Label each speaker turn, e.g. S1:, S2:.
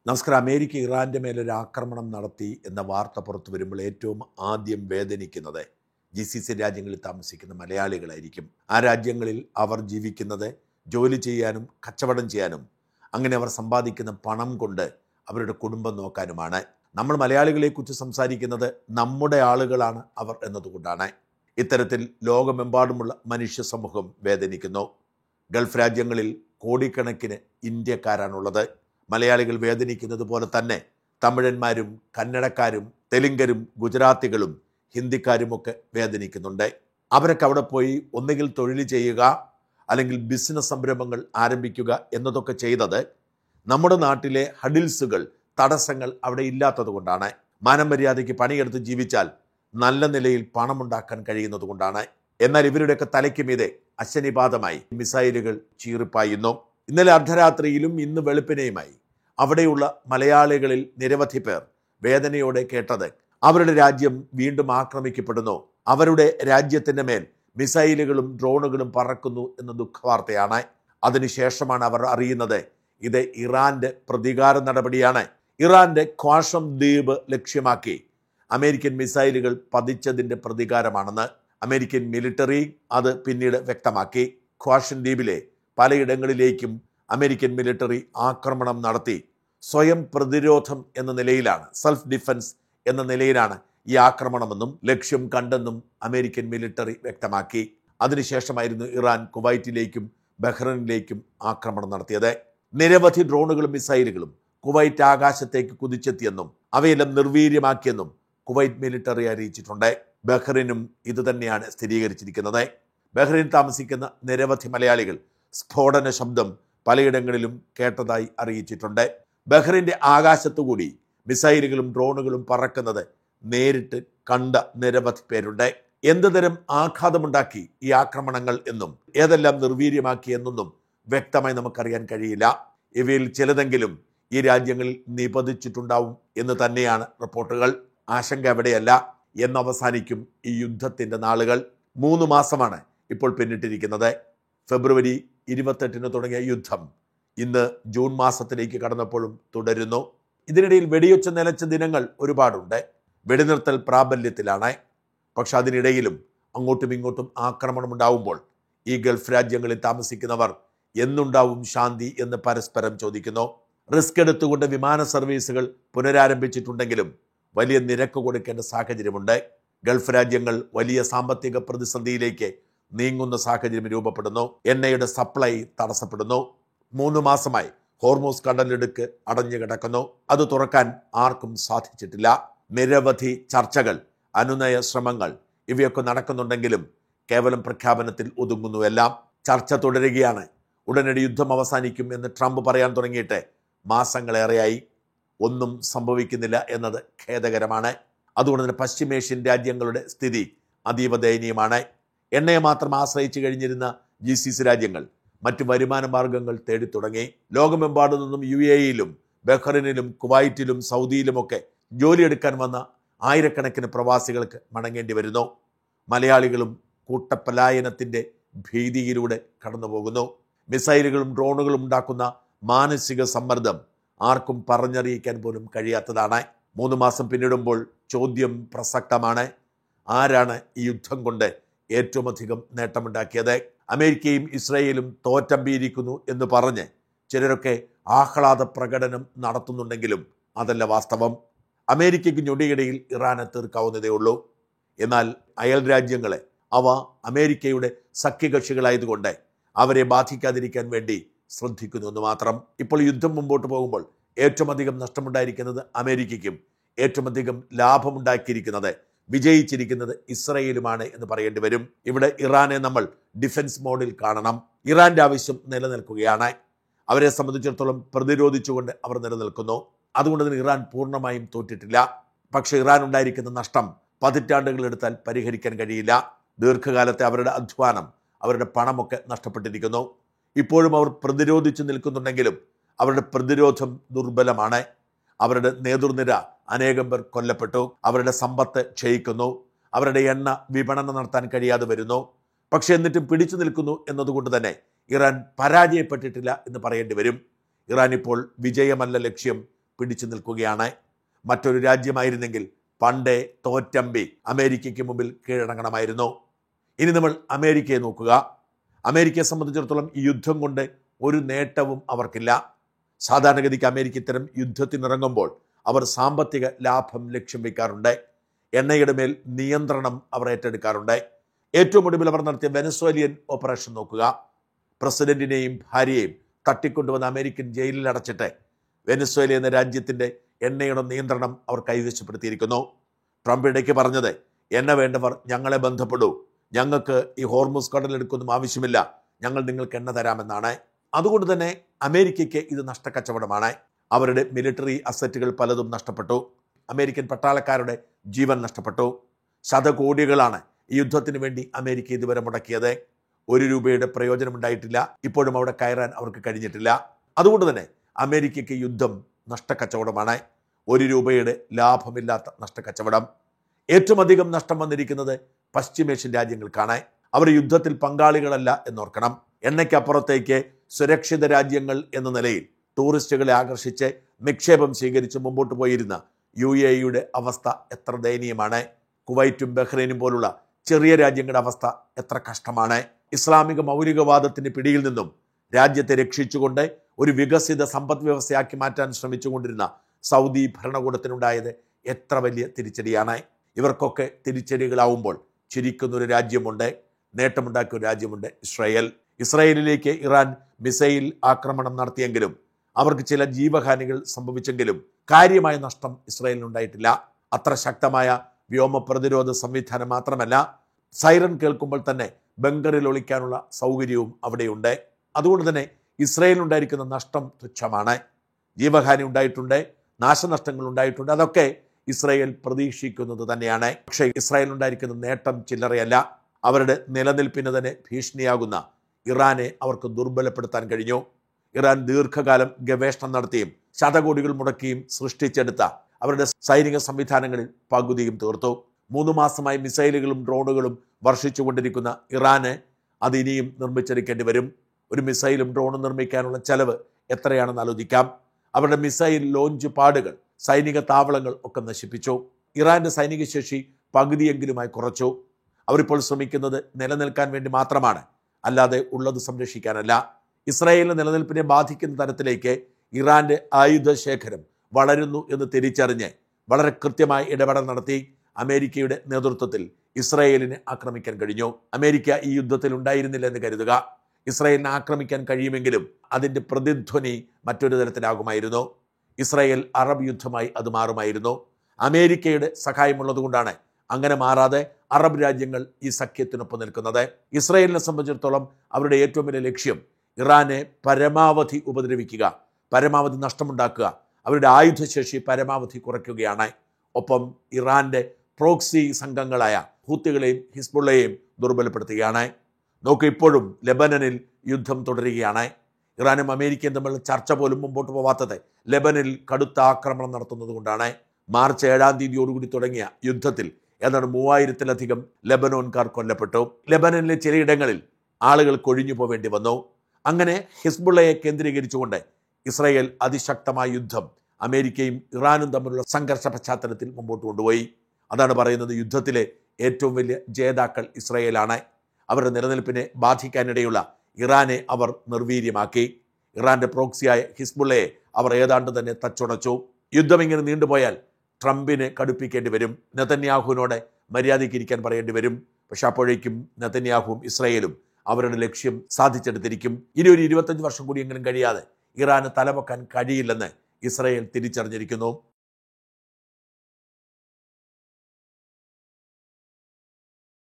S1: നമസ്കാരം അമേരിക്ക ഇറാന്റെ മേലൊരു ആക്രമണം നടത്തി എന്ന വാർത്ത പുറത്തു വരുമ്പോൾ ഏറ്റവും ആദ്യം വേദനിക്കുന്നത് ജി സി സി രാജ്യങ്ങളിൽ താമസിക്കുന്ന മലയാളികളായിരിക്കും ആ രാജ്യങ്ങളിൽ അവർ ജീവിക്കുന്നത് ജോലി ചെയ്യാനും കച്ചവടം ചെയ്യാനും അങ്ങനെ അവർ സമ്പാദിക്കുന്ന പണം കൊണ്ട് അവരുടെ കുടുംബം നോക്കാനുമാണ് നമ്മൾ മലയാളികളെക്കുറിച്ച് സംസാരിക്കുന്നത് നമ്മുടെ ആളുകളാണ് അവർ എന്നതുകൊണ്ടാണ് ഇത്തരത്തിൽ ലോകമെമ്പാടുമുള്ള മനുഷ്യ സമൂഹം വേദനിക്കുന്നു ഗൾഫ് രാജ്യങ്ങളിൽ കോടിക്കണക്കിന് ഇന്ത്യക്കാരാണുള്ളത് മലയാളികൾ വേദനിക്കുന്നത് പോലെ തന്നെ തമിഴന്മാരും കന്നഡക്കാരും തെലുങ്കരും ഗുജറാത്തികളും ഹിന്ദിക്കാരുമൊക്കെ വേദനിക്കുന്നുണ്ട് അവരൊക്കെ അവിടെ പോയി ഒന്നുകിൽ തൊഴിൽ ചെയ്യുക അല്ലെങ്കിൽ ബിസിനസ് സംരംഭങ്ങൾ ആരംഭിക്കുക എന്നതൊക്കെ ചെയ്തത് നമ്മുടെ നാട്ടിലെ ഹഡിൽസുകൾ തടസ്സങ്ങൾ അവിടെ ഇല്ലാത്തത് കൊണ്ടാണ് മാനമര്യാദയ്ക്ക് പണിയെടുത്ത് ജീവിച്ചാൽ നല്ല നിലയിൽ പണമുണ്ടാക്കാൻ കഴിയുന്നത് കൊണ്ടാണ് എന്നാൽ ഇവരുടെയൊക്കെ തലയ്ക്ക് മീതെ അശനിപാതമായി മിസൈലുകൾ ചീറിപ്പായുന്നു ഇന്നലെ അർദ്ധരാത്രിയിലും ഇന്ന് വെളുപ്പിനെയുമായി അവിടെയുള്ള മലയാളികളിൽ നിരവധി പേർ വേദനയോടെ കേട്ടത് അവരുടെ രാജ്യം വീണ്ടും ആക്രമിക്കപ്പെടുന്നു അവരുടെ രാജ്യത്തിന്റെ മേൽ മിസൈലുകളും ഡ്രോണുകളും പറക്കുന്നു എന്ന ദുഃഖവാർത്തയാണ് അതിനുശേഷമാണ് അവർ അറിയുന്നത് ഇത് ഇറാന്റെ പ്രതികാര നടപടിയാണ് ഇറാന്റെ ക്വാഷം ദ്വീപ് ലക്ഷ്യമാക്കി അമേരിക്കൻ മിസൈലുകൾ പതിച്ചതിന്റെ പ്രതികാരമാണെന്ന് അമേരിക്കൻ മിലിറ്ററി അത് പിന്നീട് വ്യക്തമാക്കി ക്വാഷൻ ദ്വീപിലെ പലയിടങ്ങളിലേക്കും അമേരിക്കൻ മിലിറ്ററി ആക്രമണം നടത്തി സ്വയം പ്രതിരോധം എന്ന നിലയിലാണ് സെൽഫ് ഡിഫൻസ് എന്ന നിലയിലാണ് ഈ ആക്രമണമെന്നും ലക്ഷ്യം കണ്ടെന്നും അമേരിക്കൻ മിലിറ്ററി വ്യക്തമാക്കി അതിനുശേഷമായിരുന്നു ഇറാൻ കുവൈറ്റിലേക്കും ബഹ്റൈനിലേക്കും ആക്രമണം നടത്തിയത് നിരവധി ഡ്രോണുകളും മിസൈലുകളും കുവൈറ്റ് ആകാശത്തേക്ക് കുതിച്ചെത്തിയെന്നും അവയെല്ലാം നിർവീര്യമാക്കിയെന്നും കുവൈറ്റ് മിലിറ്ററി അറിയിച്ചിട്ടുണ്ട് ബഹ്റിനും ഇത് തന്നെയാണ് സ്ഥിരീകരിച്ചിരിക്കുന്നത് ബഹ്റിൻ താമസിക്കുന്ന നിരവധി മലയാളികൾ സ്ഫോടന ശബ്ദം പലയിടങ്ങളിലും കേട്ടതായി അറിയിച്ചിട്ടുണ്ട് ബഹ്റിന്റെ ആകാശത്തുകൂടി മിസൈലുകളും ഡ്രോണുകളും പറക്കുന്നത് നേരിട്ട് കണ്ട നിരവധി പേരുണ്ട് എന്ത് തരം ആഘാതമുണ്ടാക്കി ഈ ആക്രമണങ്ങൾ എന്നും ഏതെല്ലാം നിർവീര്യമാക്കി എന്നൊന്നും വ്യക്തമായി നമുക്കറിയാൻ കഴിയില്ല ഇവയിൽ ചിലതെങ്കിലും ഈ രാജ്യങ്ങളിൽ നിപതിച്ചിട്ടുണ്ടാവും എന്ന് തന്നെയാണ് റിപ്പോർട്ടുകൾ ആശങ്ക എവിടെയല്ല എന്നവസാനിക്കും ഈ യുദ്ധത്തിന്റെ നാളുകൾ മൂന്ന് മാസമാണ് ഇപ്പോൾ പിന്നിട്ടിരിക്കുന്നത് ഫെബ്രുവരി ഇരുപത്തെട്ടിന് തുടങ്ങിയ യുദ്ധം ഇന്ന് ജൂൺ മാസത്തിലേക്ക് കടന്നപ്പോഴും തുടരുന്നു ഇതിനിടയിൽ വെടിയൊച്ച നിലച്ച ദിനങ്ങൾ ഒരുപാടുണ്ട് വെടിനിർത്തൽ പ്രാബല്യത്തിലാണ് പക്ഷെ അതിനിടയിലും അങ്ങോട്ടും ഇങ്ങോട്ടും ആക്രമണം ഉണ്ടാവുമ്പോൾ ഈ ഗൾഫ് രാജ്യങ്ങളിൽ താമസിക്കുന്നവർ എന്നുണ്ടാവും ശാന്തി എന്ന് പരസ്പരം ചോദിക്കുന്നു റിസ്ക് എടുത്തുകൊണ്ട് വിമാന സർവീസുകൾ പുനരാരംഭിച്ചിട്ടുണ്ടെങ്കിലും വലിയ നിരക്ക് കൊടുക്കേണ്ട സാഹചര്യമുണ്ട് ഗൾഫ് രാജ്യങ്ങൾ വലിയ സാമ്പത്തിക പ്രതിസന്ധിയിലേക്ക് നീങ്ങുന്ന സാഹചര്യം രൂപപ്പെടുന്നു എണ്ണയുടെ സപ്ലൈ തടസ്സപ്പെടുന്നു മൂന്ന് മാസമായി ഹോർമോസ് കടലിടുക്ക് അടഞ്ഞു കിടക്കുന്നു അത് തുറക്കാൻ ആർക്കും സാധിച്ചിട്ടില്ല നിരവധി ചർച്ചകൾ അനുനയ ശ്രമങ്ങൾ ഇവയൊക്കെ നടക്കുന്നുണ്ടെങ്കിലും കേവലം പ്രഖ്യാപനത്തിൽ ഒതുങ്ങുന്നു എല്ലാം ചർച്ച തുടരുകയാണ് ഉടനടി യുദ്ധം അവസാനിക്കും എന്ന് ട്രംപ് പറയാൻ തുടങ്ങിയിട്ട് മാസങ്ങളേറെയായി ഒന്നും സംഭവിക്കുന്നില്ല എന്നത് ഖേദകരമാണ് അതുകൊണ്ട് തന്നെ പശ്ചിമേഷ്യൻ രാജ്യങ്ങളുടെ സ്ഥിതി അതീവ ദയനീയമാണ് എണ്ണയെ മാത്രം ആശ്രയിച്ചു കഴിഞ്ഞിരുന്ന ജി സി സി രാജ്യങ്ങൾ മറ്റ് വരുമാന മാർഗങ്ങൾ തേടി തുടങ്ങി ലോകമെമ്പാടു നിന്നും യു എയിലും ബഹ്റിനിലും കുവൈറ്റിലും സൗദിയിലുമൊക്കെ ജോലിയെടുക്കാൻ വന്ന ആയിരക്കണക്കിന് പ്രവാസികൾക്ക് മടങ്ങേണ്ടി വരുന്നു മലയാളികളും കൂട്ടപ്പലായനത്തിന്റെ ഭീതിയിലൂടെ കടന്നുപോകുന്നു മിസൈലുകളും ഡ്രോണുകളും ഉണ്ടാക്കുന്ന മാനസിക സമ്മർദ്ദം ആർക്കും പറഞ്ഞറിയിക്കാൻ പോലും കഴിയാത്തതാണ് മൂന്ന് മാസം പിന്നിടുമ്പോൾ ചോദ്യം പ്രസക്തമാണ് ആരാണ് ഈ യുദ്ധം കൊണ്ട് ഏറ്റവും അധികം നേട്ടമുണ്ടാക്കിയത് അമേരിക്കയും ഇസ്രയേലും തോറ്റമ്പിയിരിക്കുന്നു എന്ന് പറഞ്ഞ് ചിലരൊക്കെ ആഹ്ലാദ പ്രകടനം നടത്തുന്നുണ്ടെങ്കിലും അതല്ല വാസ്തവം അമേരിക്കയ്ക്ക് ഞൊടിയിടയിൽ ഇറാനെ തീർക്കാവുന്നതേ ഉള്ളൂ എന്നാൽ അയൽ രാജ്യങ്ങളെ അവ അമേരിക്കയുടെ സഖ്യകക്ഷികളായതുകൊണ്ട് അവരെ ബാധിക്കാതിരിക്കാൻ വേണ്ടി ശ്രദ്ധിക്കുന്നു എന്ന് മാത്രം ഇപ്പോൾ യുദ്ധം മുമ്പോട്ട് പോകുമ്പോൾ ഏറ്റവും അധികം നഷ്ടമുണ്ടായിരിക്കുന്നത് അമേരിക്കയ്ക്കും ഏറ്റവും അധികം ലാഭമുണ്ടാക്കിയിരിക്കുന്നത് വിജയിച്ചിരിക്കുന്നത് ഇസ്രയേലുമാണ് എന്ന് പറയേണ്ടി വരും ഇവിടെ ഇറാനെ നമ്മൾ ഡിഫൻസ് മോഡിൽ കാണണം ഇറാന്റെ ആവശ്യം നിലനിൽക്കുകയാണ് അവരെ സംബന്ധിച്ചിടത്തോളം പ്രതിരോധിച്ചുകൊണ്ട് അവർ നിലനിൽക്കുന്നു അതുകൊണ്ട് തന്നെ ഇറാൻ പൂർണ്ണമായും തോറ്റിട്ടില്ല പക്ഷെ ഇറാൻ ഉണ്ടായിരിക്കുന്ന നഷ്ടം പതിറ്റാണ്ടുകൾ എടുത്താൽ പരിഹരിക്കാൻ കഴിയില്ല ദീർഘകാലത്തെ അവരുടെ അധ്വാനം അവരുടെ പണമൊക്കെ നഷ്ടപ്പെട്ടിരിക്കുന്നു ഇപ്പോഴും അവർ പ്രതിരോധിച്ചു നിൽക്കുന്നുണ്ടെങ്കിലും അവരുടെ പ്രതിരോധം ദുർബലമാണ് അവരുടെ നേതൃനിര അനേകം പേർ കൊല്ലപ്പെട്ടു അവരുടെ സമ്പത്ത് ക്ഷയിക്കുന്നു അവരുടെ എണ്ണ വിപണനം നടത്താൻ കഴിയാതെ വരുന്നു പക്ഷെ എന്നിട്ടും പിടിച്ചു നിൽക്കുന്നു എന്നതുകൊണ്ട് തന്നെ ഇറാൻ പരാജയപ്പെട്ടിട്ടില്ല എന്ന് പറയേണ്ടി വരും ഇറാൻ ഇപ്പോൾ വിജയമല്ല ലക്ഷ്യം പിടിച്ചു നിൽക്കുകയാണ് മറ്റൊരു രാജ്യമായിരുന്നെങ്കിൽ പണ്ടേ തോറ്റമ്പി അമേരിക്കയ്ക്ക് മുമ്പിൽ കീഴടങ്ങണമായിരുന്നു ഇനി നമ്മൾ അമേരിക്കയെ നോക്കുക അമേരിക്കയെ സംബന്ധിച്ചിടത്തോളം ഈ യുദ്ധം കൊണ്ട് ഒരു നേട്ടവും അവർക്കില്ല സാധാരണഗതിക്ക് അമേരിക്ക ഇത്തരം യുദ്ധത്തിനിറങ്ങുമ്പോൾ അവർ സാമ്പത്തിക ലാഭം ലക്ഷ്യം വയ്ക്കാറുണ്ട് എണ്ണയുടെ മേൽ നിയന്ത്രണം അവർ ഏറ്റെടുക്കാറുണ്ട് ഏറ്റവും ഒടുവിൽ അവർ നടത്തിയ വെനസ്വേലിയൻ ഓപ്പറേഷൻ നോക്കുക പ്രസിഡന്റിനെയും ഭാര്യയെയും തട്ടിക്കൊണ്ടുവന്ന അമേരിക്കൻ ജയിലിൽ അടച്ചിട്ട് വെനസ്വേല എന്ന രാജ്യത്തിന്റെ എണ്ണയുടെ നിയന്ത്രണം അവർ കൈവശപ്പെടുത്തിയിരിക്കുന്നു ട്രംപ് ഇടയ്ക്ക് പറഞ്ഞത് എണ്ണ വേണ്ടവർ ഞങ്ങളെ ബന്ധപ്പെടൂ ഞങ്ങൾക്ക് ഈ ഹോർമുസ് കടലെടുക്കൊന്നും ആവശ്യമില്ല ഞങ്ങൾ നിങ്ങൾക്ക് എണ്ണ തരാമെന്നാണ് അതുകൊണ്ട് തന്നെ അമേരിക്കയ്ക്ക് ഇത് നഷ്ടക്കച്ചവടമാണ് അവരുടെ മിലിറ്ററി അസറ്റുകൾ പലതും നഷ്ടപ്പെട്ടു അമേരിക്കൻ പട്ടാളക്കാരുടെ ജീവൻ നഷ്ടപ്പെട്ടു ശതകോടികളാണ് ഈ യുദ്ധത്തിന് വേണ്ടി അമേരിക്ക ഇതുവരെ മുടക്കിയത് ഒരു രൂപയുടെ പ്രയോജനമുണ്ടായിട്ടില്ല ഇപ്പോഴും അവിടെ കയറാൻ അവർക്ക് കഴിഞ്ഞിട്ടില്ല അതുകൊണ്ട് തന്നെ അമേരിക്കയ്ക്ക് യുദ്ധം നഷ്ടക്കച്ചവടമാണ് ഒരു രൂപയുടെ ലാഭമില്ലാത്ത നഷ്ടക്കച്ചവടം ഏറ്റവും അധികം നഷ്ടം വന്നിരിക്കുന്നത് പശ്ചിമേഷ്യൻ രാജ്യങ്ങൾക്കാണ് അവർ യുദ്ധത്തിൽ പങ്കാളികളല്ല എന്നോർക്കണം എണ്ണയ്ക്കപ്പുറത്തേക്ക് സുരക്ഷിത രാജ്യങ്ങൾ എന്ന നിലയിൽ ടൂറിസ്റ്റുകളെ ആകർഷിച്ച് നിക്ഷേപം സ്വീകരിച്ച് മുമ്പോട്ട് പോയിരുന്ന യു എ യുടെ അവസ്ഥ എത്ര ദയനീയമാണ് കുവൈറ്റും ബഹ്റൈനും പോലുള്ള ചെറിയ രാജ്യങ്ങളുടെ അവസ്ഥ എത്ര കഷ്ടമാണ് ഇസ്ലാമിക മൗലികവാദത്തിന്റെ പിടിയിൽ നിന്നും രാജ്യത്തെ രക്ഷിച്ചുകൊണ്ട് ഒരു വികസിത സമ്പദ് വ്യവസ്ഥയാക്കി മാറ്റാൻ ശ്രമിച്ചുകൊണ്ടിരുന്ന സൗദി ഭരണകൂടത്തിനുണ്ടായത് എത്ര വലിയ തിരിച്ചടിയാണ് ഇവർക്കൊക്കെ തിരിച്ചടികളാവുമ്പോൾ ചിരിക്കുന്ന ഒരു രാജ്യമുണ്ട് നേട്ടമുണ്ടാക്കിയ ഒരു രാജ്യമുണ്ട് ഇസ്രായേൽ ഇസ്രായേലിലേക്ക് ഇറാൻ മിസൈൽ ആക്രമണം നടത്തിയെങ്കിലും അവർക്ക് ചില ജീവഹാനികൾ സംഭവിച്ചെങ്കിലും കാര്യമായ നഷ്ടം ഇസ്രായേലിനുണ്ടായിട്ടില്ല അത്ര ശക്തമായ വ്യോമ പ്രതിരോധ സംവിധാനം മാത്രമല്ല സൈറൻ കേൾക്കുമ്പോൾ തന്നെ ബങ്കറിൽ ഒളിക്കാനുള്ള സൗകര്യവും അവിടെയുണ്ട് അതുകൊണ്ട് തന്നെ ഇസ്രായേലിനുണ്ടായിരിക്കുന്ന നഷ്ടം തുച്ഛമാണ് ജീവഹാനി ഉണ്ടായിട്ടുണ്ട് നാശനഷ്ടങ്ങൾ ഉണ്ടായിട്ടുണ്ട് അതൊക്കെ ഇസ്രായേൽ പ്രതീക്ഷിക്കുന്നത് തന്നെയാണ് പക്ഷേ ഇസ്രായേലിനുണ്ടായിരിക്കുന്ന നേട്ടം ചില്ലറയല്ല അവരുടെ നിലനിൽപ്പിന് തന്നെ ഭീഷണിയാകുന്ന ഇറാനെ അവർക്ക് ദുർബലപ്പെടുത്താൻ കഴിഞ്ഞു ഇറാൻ ദീർഘകാലം ഗവേഷണം നടത്തിയും ശതകോടികൾ മുടക്കിയും സൃഷ്ടിച്ചെടുത്ത അവരുടെ സൈനിക സംവിധാനങ്ങളിൽ പകുതിയും തീർത്തു മൂന്ന് മാസമായി മിസൈലുകളും ഡ്രോണുകളും വർഷിച്ചുകൊണ്ടിരിക്കുന്ന ഇറാന് അത് ഇനിയും നിർമ്മിച്ചെടുക്കേണ്ടി വരും ഒരു മിസൈലും ഡ്രോണും നിർമ്മിക്കാനുള്ള ചെലവ് എത്രയാണെന്ന് ആലോചിക്കാം അവരുടെ മിസൈൽ ലോഞ്ച് പാടുകൾ സൈനിക താവളങ്ങൾ ഒക്കെ നശിപ്പിച്ചു ഇറാന്റെ സൈനിക ശേഷി പകുതിയെങ്കിലുമായി കുറച്ചു അവരിപ്പോൾ ശ്രമിക്കുന്നത് നിലനിൽക്കാൻ വേണ്ടി മാത്രമാണ് അല്ലാതെ ഉള്ളത് സംരക്ഷിക്കാനല്ല ഇസ്രായേലിന്റെ നിലനിൽപ്പിനെ ബാധിക്കുന്ന തരത്തിലേക്ക് ഇറാന്റെ ആയുധ ശേഖരം വളരുന്നു എന്ന് തിരിച്ചറിഞ്ഞ് വളരെ കൃത്യമായി ഇടപെടൽ നടത്തി അമേരിക്കയുടെ നേതൃത്വത്തിൽ ഇസ്രായേലിനെ ആക്രമിക്കാൻ കഴിഞ്ഞു അമേരിക്ക ഈ യുദ്ധത്തിൽ ഉണ്ടായിരുന്നില്ല എന്ന് കരുതുക ഇസ്രായേലിനെ ആക്രമിക്കാൻ കഴിയുമെങ്കിലും അതിന്റെ പ്രതിധ്വനി മറ്റൊരു തരത്തിലാകുമായിരുന്നു ഇസ്രായേൽ അറബ് യുദ്ധമായി അത് മാറുമായിരുന്നു അമേരിക്കയുടെ സഹായമുള്ളതുകൊണ്ടാണ് അങ്ങനെ മാറാതെ അറബ് രാജ്യങ്ങൾ ഈ സഖ്യത്തിനൊപ്പം നിൽക്കുന്നത് ഇസ്രായേലിനെ സംബന്ധിച്ചിടത്തോളം അവരുടെ ഏറ്റവും വലിയ ലക്ഷ്യം ഇറാനെ പരമാവധി ഉപദ്രവിക്കുക പരമാവധി നഷ്ടമുണ്ടാക്കുക അവരുടെ ആയുധശേഷി പരമാവധി കുറയ്ക്കുകയാണ് ഒപ്പം ഇറാന്റെ പ്രോക്സി സംഘങ്ങളായ ഹൂത്തികളെയും ഹിസ്ബുള്ളയെയും ദുർബലപ്പെടുത്തുകയാണ് നോക്കൂ ഇപ്പോഴും ലെബനനിൽ യുദ്ധം തുടരുകയാണ് ഇറാനും അമേരിക്കയും തമ്മിലുള്ള ചർച്ച പോലും മുമ്പോട്ട് പോവാത്തത് ലെബനിൽ കടുത്ത ആക്രമണം നടത്തുന്നത് കൊണ്ടാണ് മാർച്ച് ഏഴാം തീയതിയോടുകൂടി തുടങ്ങിയ യുദ്ധത്തിൽ ഏതാണ്ട് മൂവായിരത്തിലധികം ലെബനോൻകാർ കൊല്ലപ്പെട്ടു ലെബനനിലെ ചിലയിടങ്ങളിൽ ആളുകൾ കൊഴിഞ്ഞു പോവേണ്ടി വന്നു അങ്ങനെ ഹിസ്ബുള്ളയെ കേന്ദ്രീകരിച്ചുകൊണ്ട് ഇസ്രായേൽ അതിശക്തമായ യുദ്ധം അമേരിക്കയും ഇറാനും തമ്മിലുള്ള സംഘർഷ പശ്ചാത്തലത്തിൽ മുമ്പോട്ട് കൊണ്ടുപോയി അതാണ് പറയുന്നത് യുദ്ധത്തിലെ ഏറ്റവും വലിയ ജേതാക്കൾ ഇസ്രായേലാണ് അവരുടെ നിലനിൽപ്പിനെ ബാധിക്കാനിടയുള്ള ഇറാനെ അവർ നിർവീര്യമാക്കി ഇറാന്റെ പ്രോക്സിയായ ഹിസ്ബുള്ളയെ അവർ ഏതാണ്ട് തന്നെ തച്ചുടച്ചു യുദ്ധം ഇങ്ങനെ നീണ്ടുപോയാൽ ട്രംപിനെ കടുപ്പിക്കേണ്ടി വരും നെതന്യാഹുവിനോട് മര്യാദയ്ക്ക് ഇരിക്കാൻ പറയേണ്ടി വരും പക്ഷെ അപ്പോഴേക്കും നെതന്യാഹുവും ഇസ്രായേലും അവരുടെ ലക്ഷ്യം സാധിച്ചെടുത്തിരിക്കും ഇനി ഒരു ഇരുപത്തഞ്ച് വർഷം കൂടി എങ്കിലും കഴിയാതെ ഇറാന് തലപൊക്കാൻ കഴിയില്ലെന്ന് ഇസ്രായേൽ തിരിച്ചറിഞ്ഞിരിക്കുന്നു